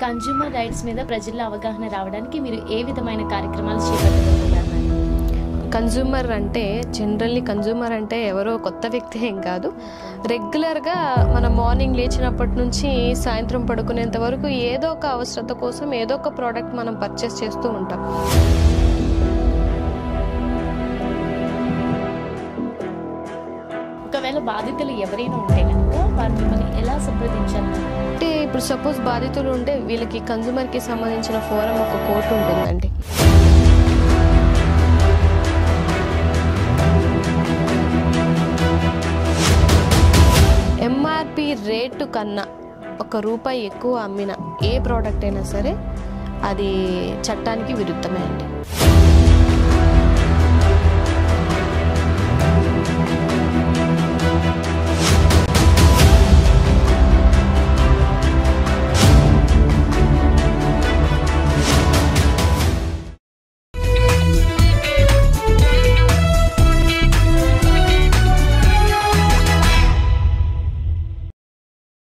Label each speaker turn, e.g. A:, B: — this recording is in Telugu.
A: కన్జ్యూమర్ రైట్స్ మీద ప్రజల్లో అవగాహన రావడానికి మీరు ఏ విధమైన కార్యక్రమాలు చేపట్టబోతున్నారు మేడం?
B: కన్జ్యూమర్ అంటే జనరల్లీ కన్జ్యూమర్ అంటే ఎవరో కొత్త వ్యక్తి ఏం కాదు రెగ్యులర్గా మనం మార్నింగ్ లేచినప్పటి నుంచి సాయంత్రం పడుకునేంత వరకు ఏదో ఒక అవసరత కోసం ఏదో ఒక ప్రోడక్ట్ మనం పర్చేస్ చేస్తూ ఉంటాం
A: ఒకవేళ బాధితులు ఎవరైనా ఉంటే కనుక వారు మిమ్మల్ని ఎలా సంప్రదించాలి మేడం?
B: అంటే ఇప్పుడు సపోజ్ బాధితులు ఉంటే వీళ్ళకి కన్జ్యూమర్కి సంబంధించిన ఫోరం ఒక కోర్టు ఉంటుందండి ఎంఆర్పి రేటు కన్నా ఒక రూపాయి ఎక్కువ అమ్మిన ఏ ప్రోడక్ట్ అయినా సరే అది చట్టానికి విరుద్ధమే అండి